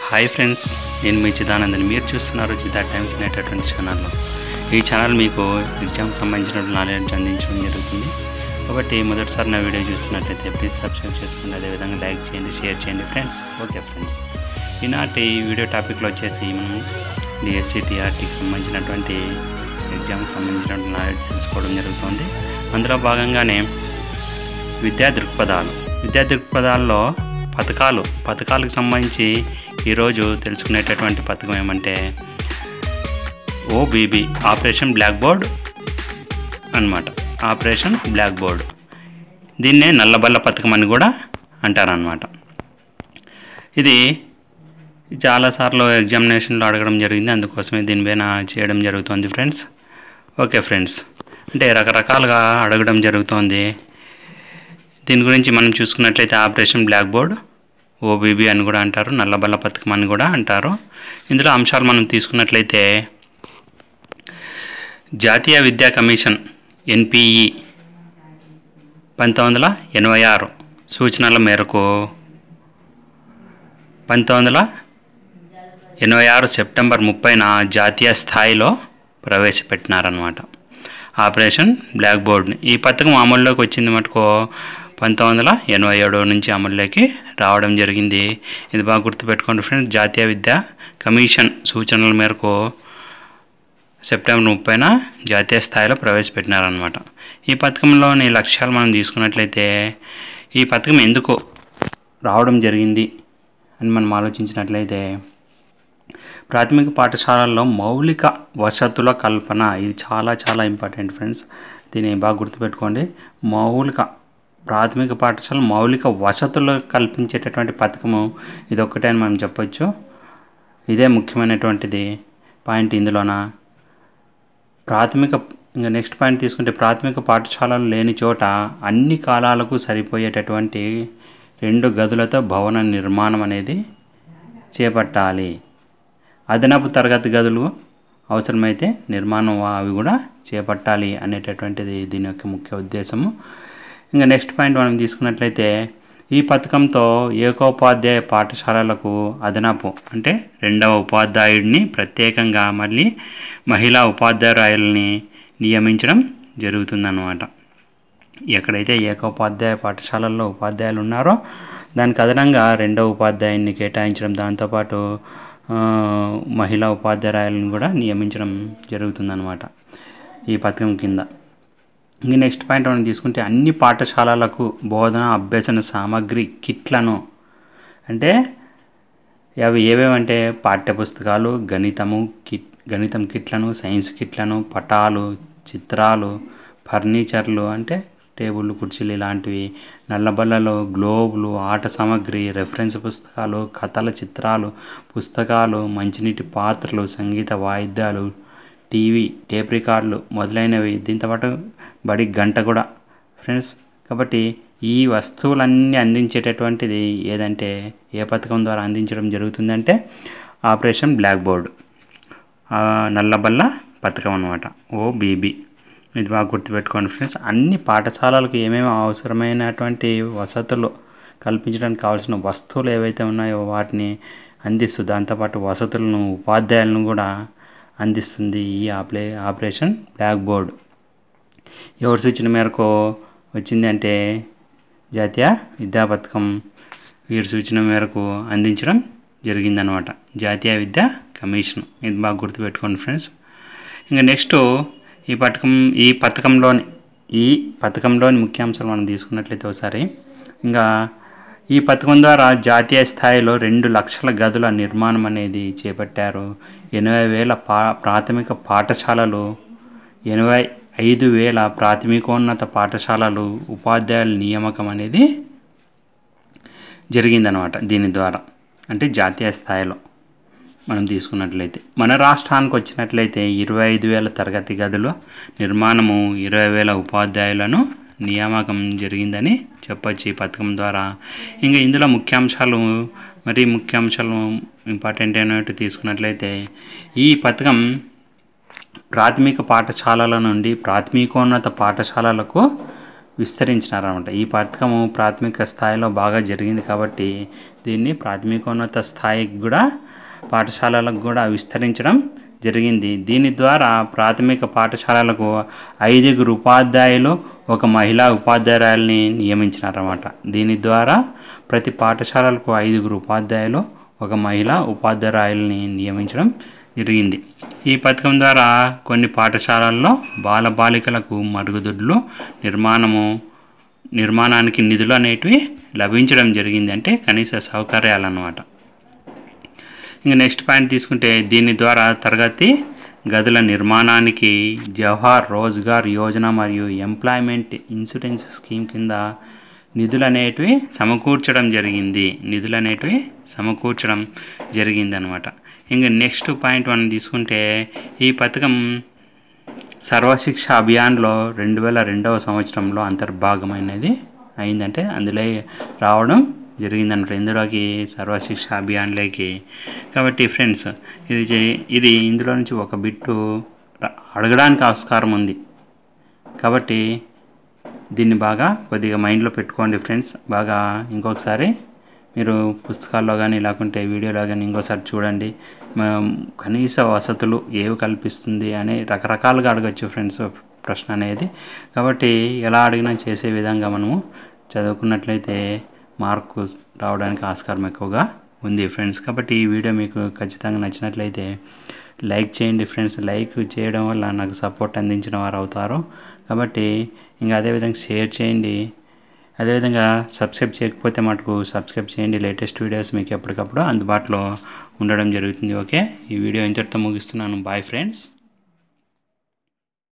hi friends నేను మీ చిదానందని మీరు చూస్తున్నారు చిదా టైమ్స్ అనేటటువంటి ఛానల్లో ఈ ఛానల్ మీకు ఎగ్జామ్ సంబంధించిన నాలెడ్జ్ అందించడం జరుగుతుంది కాబట్టి మొదటిసారి నా వీడియో చూస్తున్నట్లయితే ప్లీజ్ సబ్స్క్రైబ్ చేసుకోండి అదేవిధంగా లైక్ చేయండి షేర్ చేయండి ఫ్రెండ్స్ ఓకే ఫ్రెండ్స్ ఈనాటి వీడియో టాపిక్లో వచ్చేసి మనం డిఎస్సి టీఆర్టీకి సంబంధించినటువంటి ఎగ్జామ్కి సంబంధించినటువంటి నాలెడ్జ్ తెలుసుకోవడం జరుగుతుంది అందులో భాగంగానే విద్యా దృక్పథాలు విద్యా దృక్పథాల్లో పథకాలు పథకాలకు సంబంధించి ఈరోజు తెలుసుకునేటటువంటి పథకం ఏమంటే ఓబీబీ ఆపరేషన్ బ్లాక్ బోర్డ్ అన్నమాట ఆపరేషన్ బ్లాక్ బోర్డ్ దీన్నే నల్లబల్ల పథకం అని కూడా అంటారనమాట ఇది చాలాసార్లు ఎగ్జామినేషన్లో అడగడం జరిగింది అందుకోసమే దీనిపైన చేయడం జరుగుతుంది ఫ్రెండ్స్ ఓకే ఫ్రెండ్స్ అంటే రకరకాలుగా అడగడం జరుగుతోంది దీని గురించి మనం చూసుకున్నట్లయితే ఆపరేషన్ బ్లాక్ బోర్డ్ ఓబీబీ అని కూడా అంటారు నల్లబల్ల పథకం అని కూడా అంటారు ఇందులో అంశాలు మనం తీసుకున్నట్లయితే జాతీయ విద్యా కమిషన్ ఎన్పిఈ పంతొమ్మిది వందల ఎనభై ఆరు సూచనల మేరకు పంతొమ్మిది వందల ఎనభై ఆరు సెప్టెంబర్ ముప్పైన జాతీయ స్థాయిలో ప్రవేశపెట్టినారనమాట ఆపరేషన్ బ్లాక్ బోర్డ్ని ఈ పథకం అమల్లోకి వచ్చింది మటుకు పంతొమ్మిది వందల ఎనభై ఏడు నుంచి అమల్లోకి రావడం జరిగింది ఇది బాగా గుర్తుపెట్టుకోండి ఫ్రెండ్స్ జాతీయ విద్యా కమిషన్ సూచనల మేరకు సెప్టెంబర్ ముప్పైన జాతీయ స్థాయిలో ప్రవేశపెట్టినారనమాట ఈ పథకంలోని లక్ష్యాలు మనం తీసుకున్నట్లయితే ఈ పథకం ఎందుకు రావడం జరిగింది అని మనం ఆలోచించినట్లయితే ప్రాథమిక పాఠశాలల్లో మౌలిక వసతుల కల్పన ఇది చాలా చాలా ఇంపార్టెంట్ ఫ్రెండ్స్ దీన్ని బాగా గుర్తుపెట్టుకోండి మౌలిక ప్రాథమిక పాఠశాల మౌలిక వసతులు కల్పించేటటువంటి పథకము ఇది ఒక్కటే అని మనం చెప్పొచ్చు ఇదే ముఖ్యమైనటువంటిది పాయింట్ ఇందులోన ప్రాథమిక ఇంకా నెక్స్ట్ పాయింట్ తీసుకుంటే ప్రాథమిక పాఠశాలలు లేని చోట అన్ని కాలాలకు సరిపోయేటటువంటి రెండు గదులతో భవన నిర్మాణం అనేది చేపట్టాలి అదనపు తరగతి గదులు అవసరమైతే నిర్మాణం అవి కూడా చేపట్టాలి అనేటటువంటిది దీని యొక్క ముఖ్య ఉద్దేశము ఇంకా నెక్స్ట్ పాయింట్ మనం తీసుకున్నట్లయితే ఈ పథకంతో ఏకోపాధ్యాయ పాఠశాలలకు అదనపు అంటే రెండవ ఉపాధ్యాయుడిని ప్రత్యేకంగా మళ్ళీ మహిళా ఉపాధ్యాయురాయల్ని నియమించడం జరుగుతుందన్నమాట ఎక్కడైతే ఏకోపాధ్యాయ పాఠశాలల్లో ఉపాధ్యాయులు ఉన్నారో దానికి అదనంగా రెండవ ఉపాధ్యాయుని కేటాయించడం దాంతోపాటు మహిళా ఉపాధ్యాయులను కూడా నియమించడం జరుగుతుందన్నమాట ఈ పథకం కింద ఇంక నెక్స్ట్ పాయింట్ మనం తీసుకుంటే అన్ని పాఠశాలలకు బోధన అభ్యసన సామాగ్రి కిట్లను అంటే అవి ఏవేవంటే పాఠ్యపుస్తకాలు గణితము కిట్ గణితం కిట్లను సైన్స్ కిట్లను పటాలు చిత్రాలు ఫర్నిచర్లు అంటే టేబుల్ కుర్చీలు ఇలాంటివి నల్లబల్లలు గ్లోబులు ఆట సామాగ్రి రెఫరెన్స్ పుస్తకాలు కథల చిత్రాలు పుస్తకాలు మంచినీటి పాత్రలు సంగీత వాయిద్యాలు టీవీ టేప్ రికార్డులు మొదలైనవి దీంతో పాటు బడి గంట కూడా ఫ్రెండ్స్ కాబట్టి ఈ వస్తువులన్నీ అందించేటటువంటిది ఏదంటే ఏ పథకం ద్వారా అందించడం జరుగుతుందంటే ఆపరేషన్ బ్లాక్ బోర్డ్ నల్లబల్ల పథకం అనమాట ఓబీబీ ఇది బాగా గుర్తుపెట్టుకోండి ఫ్రెండ్స్ అన్ని పాఠశాలలకు ఏమేమి అవసరమైనటువంటి వసతులు కల్పించడానికి కావాల్సిన వస్తువులు ఏవైతే ఉన్నాయో వాటిని అందిస్తూ దాంతోపాటు వసతులను ఉపాధ్యాయులను కూడా అందిస్తుంది ఈ ఆప్లే ఆపరేషన్ బ్లాక్ బోర్డ్ ఎవరి సూచన మేరకు వచ్చింది అంటే జాతీయ విద్యా పథకం వీరి సూచన మేరకు అందించడం జరిగిందనమాట జాతీయ విద్యా కమిషన్ ఇది బాగా గుర్తుపెట్టుకోండి ఫ్రెండ్స్ ఇంకా నెక్స్ట్ ఈ పథకం ఈ పథకంలోని ఈ పథకంలోని ముఖ్యాంశాలు మనం తీసుకున్నట్లయితే ఒకసారి ఇంకా ఈ పథకం ద్వారా జాతీయ స్థాయిలో రెండు లక్షల గదుల నిర్మాణం అనేది చేపట్టారు ఎనభై వేల పా ప్రాథమిక పాఠశాలలు ఎనభై ఐదు వేల ప్రాథమికోన్నత పాఠశాలలు ఉపాధ్యాయుల నియామకం అనేది జరిగిందనమాట దీని ద్వారా అంటే జాతీయ స్థాయిలో మనం తీసుకున్నట్లయితే మన రాష్ట్రానికి వచ్చినట్లయితే ఇరవై ఐదు వేల తరగతి గదులు నిర్మాణము ఇరవై వేల ఉపాధ్యాయులను నియామకం జరిగిందని చెప్పొచ్చు ఈ పథకం ద్వారా ఇంకా ఇందులో ముఖ్యాంశాలు మరి ముఖ్యాంశాలు ఇంపార్టెంట్ అయినట్టు తీసుకున్నట్లయితే ఈ పథకం ప్రాథమిక పాఠశాలల నుండి ప్రాథమికోన్నత పాఠశాలలకు విస్తరించినారనమాట ఈ పథకము ప్రాథమిక స్థాయిలో బాగా జరిగింది కాబట్టి దీన్ని ప్రాథమికోన్నత స్థాయికి కూడా పాఠశాలలకు కూడా విస్తరించడం జరిగింది దీని ద్వారా ప్రాథమిక పాఠశాలలకు ఐదుగురు ఉపాధ్యాయులు ఒక మహిళా ఉపాధ్యాయురాలని నియమించినారన్నమాట దీని ద్వారా ప్రతి పాఠశాలలకు ఐదుగురు ఉపాధ్యాయులు ఒక మహిళా ఉపాధ్యాయురాలని నియమించడం జరిగింది ఈ పథకం ద్వారా కొన్ని పాఠశాలల్లో బాలబాలికలకు మరుగుదొడ్లు నిర్మాణము నిర్మాణానికి నిధులు అనేటివి లభించడం జరిగింది అంటే కనీస సౌకర్యాలు అన్నమాట ఇంకా నెక్స్ట్ పాయింట్ తీసుకుంటే దీని ద్వారా తరగతి గదుల నిర్మాణానికి జవహర్ రోజ్గార్ యోజన మరియు ఎంప్లాయ్మెంట్ ఇన్సూరెన్స్ స్కీమ్ కింద నిధులు అనేటివి సమకూర్చడం జరిగింది నిధులు అనేటివి సమకూర్చడం జరిగింది అనమాట ఇంకా నెక్స్ట్ పాయింట్ మనం తీసుకుంటే ఈ పథకం సర్వశిక్ష అభియాన్లో రెండు వేల రెండవ సంవత్సరంలో అంతర్భాగమైనది అయిందంటే అందులో రావడం జరిగిందన్నమాట ఇందులోకి సర్వశిక్ష అభియాన్లోకి కాబట్టి ఫ్రెండ్స్ ఇది చే- ఇది ఇందులో నుంచి ఒక బిట్టు ర- అడగడానికి ఆస్కారం ఉంది కాబట్టి దీన్ని బాగా కొద్దిగా మైండ్లో పెట్టుకోండి ఫ్రెండ్స్ బాగా ఇంకొకసారి మీరు పుస్తకాల్లో కానీ లేకుంటే వీడియోలో కానీ ఇంకోసారి చూడండి మ- కనీస వసతులు ఏవి కల్పిస్తుంది అని రకరకాలుగా అడగచ్చు ఫ్రెండ్స్ ప్రశ్న అనేది కాబట్టి ఎలా అడిగినా చేసే విధంగా మనము చదువుకున్నట్లయితే మార్కు రావడానికి ఆస్కారం ఎక్కువగా ఉంది ఫ్రెండ్స్ కాబట్టి ఈ వీడియో మీకు ఖచ్చితంగా నచ్చినట్లయితే లైక్ చేయండి ఫ్రెండ్స్ లైక్ చేయడం వల్ల నాకు సపోర్ట్ అందించిన వారు అవుతారు కాబట్టి ఇంకా అదేవిధంగా షేర్ చేయండి అదేవిధంగా సబ్స్క్రైబ్ చేయకపోతే మటుకు సబ్స్క్రైబ్ చేయండి లేటెస్ట్ వీడియోస్ మీకు ఎప్పటికప్పుడు అందుబాటులో ఉండడం జరుగుతుంది ఓకే ఈ వీడియో ఇంతటితో ముగిస్తున్నాను బాయ్ ఫ్రెండ్స్